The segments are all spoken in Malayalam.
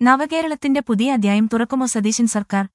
നവകേരളത്തിന്റെ പുതിയ അധ്യായം തുറക്കുമോ സതീശൻ സർക്കാർ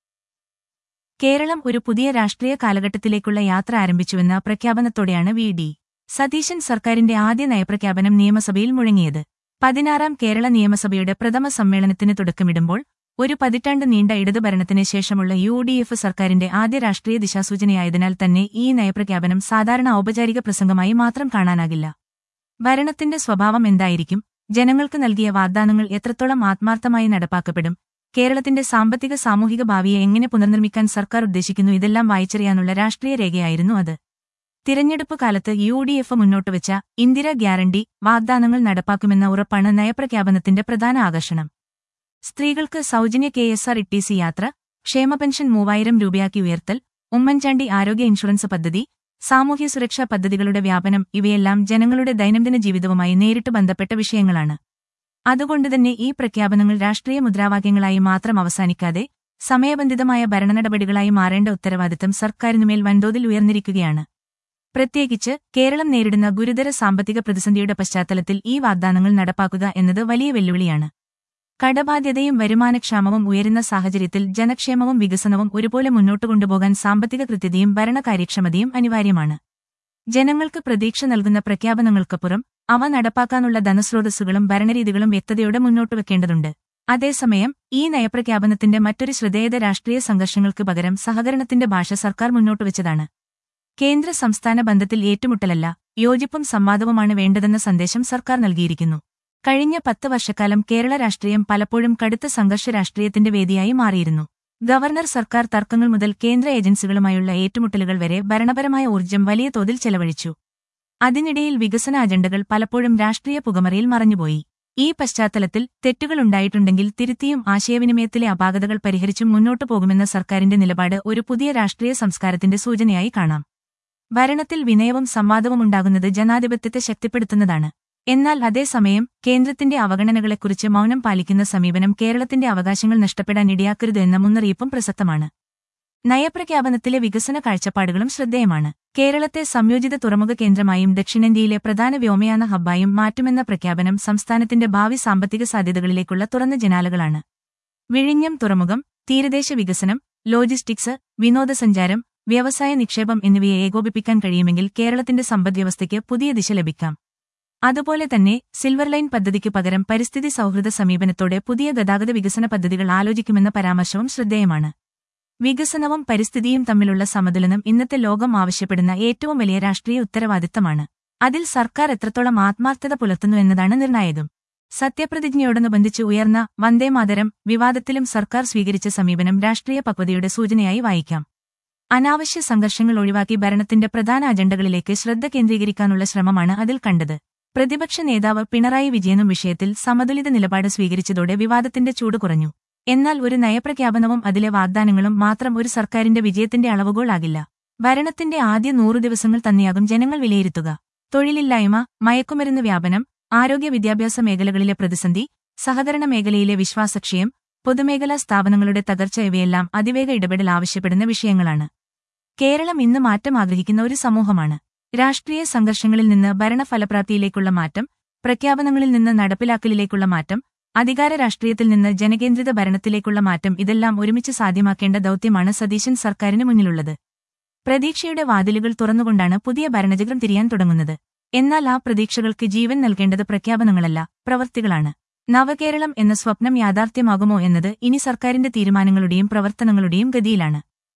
കേരളം ഒരു പുതിയ രാഷ്ട്രീയ കാലഘട്ടത്തിലേക്കുള്ള യാത്ര ആരംഭിച്ചുവെന്ന പ്രഖ്യാപനത്തോടെയാണ് വി ഡി സതീശൻ സർക്കാരിന്റെ ആദ്യ നയപ്രഖ്യാപനം നിയമസഭയിൽ മുഴങ്ങിയത് പതിനാറാം കേരള നിയമസഭയുടെ പ്രഥമ സമ്മേളനത്തിന് തുടക്കമിടുമ്പോൾ ഒരു പതിറ്റാണ്ട് നീണ്ട ഇടതുഭരണത്തിന് ശേഷമുള്ള യു ഡി എഫ് സർക്കാരിന്റെ ആദ്യ രാഷ്ട്രീയ ദിശാസൂചനയായതിനാൽ തന്നെ ഈ നയപ്രഖ്യാപനം സാധാരണ ഔപചാരിക പ്രസംഗമായി മാത്രം കാണാനാകില്ല ഭരണത്തിന്റെ സ്വഭാവം എന്തായിരിക്കും ജനങ്ങൾക്ക് നൽകിയ വാഗ്ദാനങ്ങൾ എത്രത്തോളം ആത്മാർത്ഥമായി നടപ്പാക്കപ്പെടും കേരളത്തിന്റെ സാമ്പത്തിക സാമൂഹിക ഭാവിയെ എങ്ങനെ പുനർനിർമ്മിക്കാൻ സർക്കാർ ഉദ്ദേശിക്കുന്നു ഇതെല്ലാം വായിച്ചറിയാനുള്ള രാഷ്ട്രീയ രേഖയായിരുന്നു അത് തിരഞ്ഞെടുപ്പ് കാലത്ത് യു ഡി എഫ് മുന്നോട്ടുവച്ച ഇന്ദിര ഗ്യാരണ്ടി വാഗ്ദാനങ്ങൾ നടപ്പാക്കുമെന്ന ഉറപ്പാണ് നയപ്രഖ്യാപനത്തിന്റെ പ്രധാന ആകർഷണം സ്ത്രീകൾക്ക് സൗജന്യ കെ എസ് ആർ ഇ യാത്ര ക്ഷേമ പെൻഷൻ മൂവായിരം രൂപയാക്കി ഉയർത്തൽ ഉമ്മൻചാണ്ടി ആരോഗ്യ ഇൻഷുറൻസ് പദ്ധതി സാമൂഹ്യ സുരക്ഷാ പദ്ധതികളുടെ വ്യാപനം ഇവയെല്ലാം ജനങ്ങളുടെ ദൈനംദിന ജീവിതവുമായി നേരിട്ട് ബന്ധപ്പെട്ട വിഷയങ്ങളാണ് അതുകൊണ്ടുതന്നെ ഈ പ്രഖ്യാപനങ്ങൾ രാഷ്ട്രീയ മുദ്രാവാക്യങ്ങളായി മാത്രം അവസാനിക്കാതെ സമയബന്ധിതമായ ഭരണനടപടികളായി മാറേണ്ട ഉത്തരവാദിത്തം സർക്കാരിനുമേൽ വൻതോതിൽ ഉയർന്നിരിക്കുകയാണ് പ്രത്യേകിച്ച് കേരളം നേരിടുന്ന ഗുരുതര സാമ്പത്തിക പ്രതിസന്ധിയുടെ പശ്ചാത്തലത്തിൽ ഈ വാഗ്ദാനങ്ങൾ നടപ്പാക്കുക എന്നത് വലിയ വെല്ലുവിളിയാണ് കടബാധ്യതയും വരുമാനക്ഷാമവും ഉയരുന്ന സാഹചര്യത്തിൽ ജനക്ഷേമവും വികസനവും ഒരുപോലെ മുന്നോട്ടു കൊണ്ടുപോകാൻ സാമ്പത്തിക കൃത്യതയും ഭരണകാര്യക്ഷമതയും അനിവാര്യമാണ് ജനങ്ങൾക്ക് പ്രതീക്ഷ നൽകുന്ന പ്രഖ്യാപനങ്ങൾക്കപ്പുറം അവ നടപ്പാക്കാനുള്ള ധനസ്രോതസ്സുകളും ഭരണരീതികളും വ്യക്തതയോടെ മുന്നോട്ട് വെക്കേണ്ടതുണ്ട് അതേസമയം ഈ നയപ്രഖ്യാപനത്തിന്റെ മറ്റൊരു ശ്രദ്ധേയത രാഷ്ട്രീയ സംഘർഷങ്ങൾക്ക് പകരം സഹകരണത്തിന്റെ ഭാഷ സർക്കാർ മുന്നോട്ടുവച്ചതാണ് കേന്ദ്ര സംസ്ഥാന ബന്ധത്തിൽ ഏറ്റുമുട്ടലല്ല യോജിപ്പും സംവാദവുമാണ് വേണ്ടതെന്ന സന്ദേശം സർക്കാർ നൽകിയിരിക്കുന്നു കഴിഞ്ഞ പത്ത് വർഷക്കാലം കേരള രാഷ്ട്രീയം പലപ്പോഴും കടുത്ത സംഘർഷ രാഷ്ട്രീയത്തിന്റെ വേദിയായി മാറിയിരുന്നു ഗവർണർ സർക്കാർ തർക്കങ്ങൾ മുതൽ കേന്ദ്ര ഏജൻസികളുമായുള്ള ഏറ്റുമുട്ടലുകൾ വരെ ഭരണപരമായ ഊർജ്ജം വലിയ തോതിൽ ചെലവഴിച്ചു അതിനിടയിൽ വികസന അജണ്ടകൾ പലപ്പോഴും രാഷ്ട്രീയ പുകമറയിൽ മറഞ്ഞുപോയി ഈ പശ്ചാത്തലത്തിൽ തെറ്റുകളുണ്ടായിട്ടുണ്ടെങ്കിൽ തിരുത്തിയും ആശയവിനിമയത്തിലെ അപാകതകൾ പരിഹരിച്ചും മുന്നോട്ടു പോകുമെന്ന സർക്കാരിന്റെ നിലപാട് ഒരു പുതിയ രാഷ്ട്രീയ സംസ്കാരത്തിന്റെ സൂചനയായി കാണാം ഭരണത്തിൽ വിനയവും സംവാദവും ഉണ്ടാകുന്നത് ജനാധിപത്യത്തെ ശക്തിപ്പെടുത്തുന്നതാണ് എന്നാൽ അതേസമയം കേന്ദ്രത്തിന്റെ അവഗണനകളെക്കുറിച്ച് മൗനം പാലിക്കുന്ന സമീപനം കേരളത്തിന്റെ അവകാശങ്ങൾ നഷ്ടപ്പെടാൻ ഇടയാക്കരുത് എന്ന മുന്നറിയിപ്പും പ്രസക്തമാണ് നയപ്രഖ്യാപനത്തിലെ വികസന കാഴ്ചപ്പാടുകളും ശ്രദ്ധേയമാണ് കേരളത്തെ സംയോജിത തുറമുഖ കേന്ദ്രമായും ദക്ഷിണേന്ത്യയിലെ പ്രധാന വ്യോമയാന ഹബ്ബായും മാറ്റുമെന്ന പ്രഖ്യാപനം സംസ്ഥാനത്തിന്റെ ഭാവി സാമ്പത്തിക സാധ്യതകളിലേക്കുള്ള തുറന്ന ജനാലകളാണ് വിഴിഞ്ഞം തുറമുഖം തീരദേശ വികസനം ലോജിസ്റ്റിക്സ് വിനോദസഞ്ചാരം വ്യവസായ നിക്ഷേപം എന്നിവയെ ഏകോപിപ്പിക്കാൻ കഴിയുമെങ്കിൽ കേരളത്തിന്റെ സമ്പദ്വ്യവസ്ഥയ്ക്ക് പുതിയ ദിശ ലഭിക്കാം അതുപോലെ തന്നെ സിൽവർ ലൈൻ പദ്ധതിക്ക് പകരം പരിസ്ഥിതി സൗഹൃദ സമീപനത്തോടെ പുതിയ ഗതാഗത വികസന പദ്ധതികൾ ആലോചിക്കുമെന്ന പരാമർശവും ശ്രദ്ധേയമാണ് വികസനവും പരിസ്ഥിതിയും തമ്മിലുള്ള സമതുലനം ഇന്നത്തെ ലോകം ആവശ്യപ്പെടുന്ന ഏറ്റവും വലിയ രാഷ്ട്രീയ ഉത്തരവാദിത്തമാണ് അതിൽ സർക്കാർ എത്രത്തോളം ആത്മാർത്ഥത പുലർത്തുന്നു എന്നതാണ് നിർണായകം സത്യപ്രതിജ്ഞയോടനുബന്ധിച്ച് ഉയർന്ന വന്ദേമാതരം വിവാദത്തിലും സർക്കാർ സ്വീകരിച്ച സമീപനം രാഷ്ട്രീയ പക്വതയുടെ സൂചനയായി വായിക്കാം അനാവശ്യ സംഘർഷങ്ങൾ ഒഴിവാക്കി ഭരണത്തിന്റെ പ്രധാന അജണ്ടകളിലേക്ക് ശ്രദ്ധ കേന്ദ്രീകരിക്കാനുള്ള ശ്രമമാണ് അതിൽ കണ്ടത് പ്രതിപക്ഷ നേതാവ് പിണറായി വിജയനും വിഷയത്തിൽ സമതുലിത നിലപാട് സ്വീകരിച്ചതോടെ വിവാദത്തിന്റെ ചൂട് കുറഞ്ഞു എന്നാൽ ഒരു നയപ്രഖ്യാപനവും അതിലെ വാഗ്ദാനങ്ങളും മാത്രം ഒരു സർക്കാരിന്റെ വിജയത്തിന്റെ അളവുകോളാകില്ല ഭരണത്തിന്റെ ആദ്യ നൂറു ദിവസങ്ങൾ തന്നെയാകും ജനങ്ങൾ വിലയിരുത്തുക തൊഴിലില്ലായ്മ മയക്കുമരുന്ന് വ്യാപനം ആരോഗ്യ വിദ്യാഭ്യാസ മേഖലകളിലെ പ്രതിസന്ധി സഹകരണ മേഖലയിലെ വിശ്വാസക്ഷയം പൊതുമേഖലാ സ്ഥാപനങ്ങളുടെ തകർച്ച ഇവയെല്ലാം അതിവേഗ ഇടപെടൽ ആവശ്യപ്പെടുന്ന വിഷയങ്ങളാണ് കേരളം ഇന്ന് മാറ്റം ആഗ്രഹിക്കുന്ന ഒരു സമൂഹമാണ് രാഷ്ട്രീയ സംഘർഷങ്ങളിൽ നിന്ന് ഭരണഫലപ്രാപ്തിയിലേക്കുള്ള മാറ്റം പ്രഖ്യാപനങ്ങളിൽ നിന്ന് നടപ്പിലാക്കലിലേക്കുള്ള മാറ്റം അധികാര രാഷ്ട്രീയത്തിൽ നിന്ന് ജനകേന്ദ്രിത ഭരണത്തിലേക്കുള്ള മാറ്റം ഇതെല്ലാം ഒരുമിച്ച് സാധ്യമാക്കേണ്ട ദൌത്യമാണ് സതീശൻ സർക്കാരിന് മുന്നിലുള്ളത് പ്രതീക്ഷയുടെ വാതിലുകൾ തുറന്നുകൊണ്ടാണ് പുതിയ ഭരണചക്രം തിരിയാൻ തുടങ്ങുന്നത് എന്നാൽ ആ പ്രതീക്ഷകൾക്ക് ജീവൻ നൽകേണ്ടത് പ്രഖ്യാപനങ്ങളല്ല പ്രവർത്തികളാണ് നവകേരളം എന്ന സ്വപ്നം യാഥാർത്ഥ്യമാകുമോ എന്നത് ഇനി സർക്കാരിന്റെ തീരുമാനങ്ങളുടെയും പ്രവർത്തനങ്ങളുടെയും ഗതിയിലാണ്